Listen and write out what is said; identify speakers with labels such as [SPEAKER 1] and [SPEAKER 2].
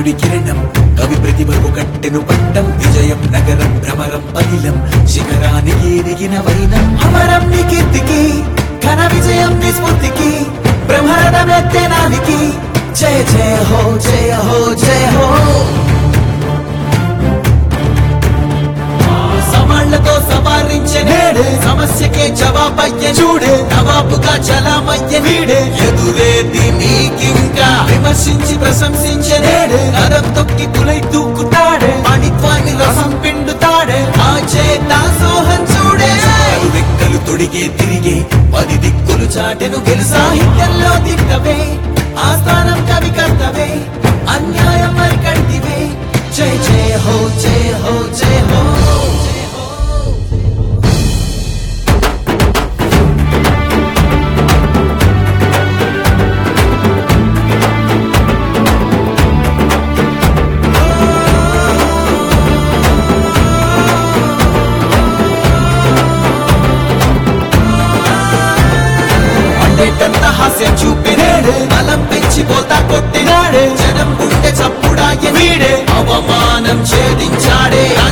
[SPEAKER 1] సూర్యుడి కిరణం కవి ప్రతిభకు కట్టెను పట్టం విజయం నగరం భ్రమరం అనిలం శిఖరానికి ఎదిగిన వైనం అమరం నీ కీర్తికి ఘన విజయం నీ స్ఫూర్తికి బ్రహ్మరథమెత్తెనానికి జయ జయ హో జయ హో జయ హో సవాళ్లతో సవారించే నేడే సమస్యకే జవాబయ్య చూడే నవాబుగా చలామయ్య వీడే ఎదురేది నీకింకా విమర్శించి ప్రశంసించే నేడే నరం తొక్కి పులై దూకుతాడే మణిత్వాన్ని రసం పిండుతాడే ఆ చేత సోహం చూడే రెక్కలు తొడిగే తిరిగే పది దిక్కులు చాటెను గెలు సాహిత్యంలో దిక్కవే ఆస్థానం కవి కర్తవే అన్యాయం మరి కడితివే జయ జయ హో జయ హో జయ హో జయ హో అండేటంత హాస్యం చూపినాడే బలం పెంచి పోతా కొట్టినాడే జనం గుండె చప్పుడాయ వీడే అవమానం ఛేదించాడే